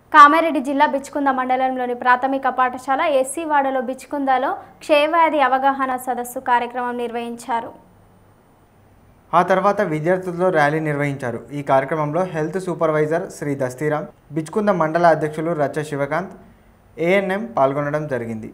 కామారెడ్డి జిల్లా బిచ్కుంద మండలంలోని ప్రాథమిక పాఠశాల ఎస్సీ వాడలో బిచ్కుందలో క్షయవ్యాధి అవగాహన సదస్సు కార్యక్రమం నిర్వహించారు ఆ తర్వాత విద్యార్థులతో ర్యాలీ నిర్వహించారు ఈ కార్యక్రమంలో హెల్త్ సూపర్వైజర్ శ్రీ దస్తీరామ్ బిచ్కుంద మండల అధ్యక్షులు రచ్చ శివకాంత్ ఏఎన్ఎం పాల్గొనడం జరిగింది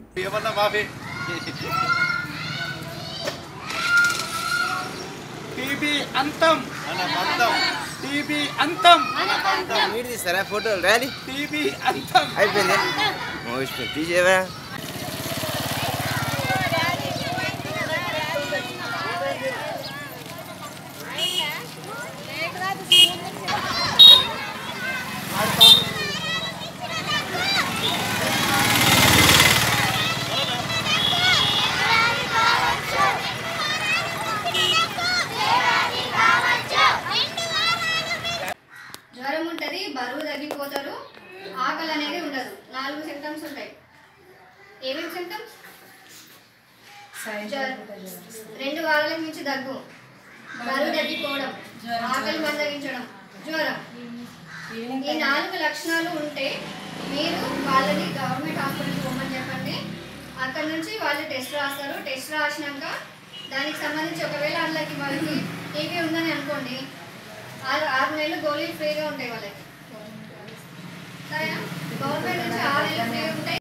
టీబీ అంతం టీబీ అంతం మీరు తీస్తారా ఫోటోలు ర్యాలీ టీబీ అంతం అయిపోయింది మోగిస్తుంది తీసేవా జ్వరం ఉంటుంది బరువు తగ్గిపోతారు ఆకలి అనేది ఉండదు నాలుగు సిమ్టమ్స్ ఉంటాయి ఏమేమి సిమ్టమ్స్ రెండు వారాలకు మించి దగ్గు బరువు తగ్గిపోవడం ఆకలి మందగించడం జ్వరం ఈ నాలుగు లక్షణాలు ఉంటే మీరు వాళ్ళని గవర్నమెంట్ హాస్పిటల్కి పోమని చెప్పండి అక్కడ నుంచి వాళ్ళు టెస్ట్ రాస్తారు టెస్ట్ రాసినాక దానికి సంబంధించి ఒకవేళ వాళ్ళకి వాళ్ళకి టీవీ ఉందని అనుకోండి ఆరు ఆరు నెలలు గోళీలు ఫ్రీగా ఉంటాయి వాళ్ళకి సరేనా గవర్నమెంట్ నుంచి ఆరు నెలలు ఫ్రీ ఉంటాయి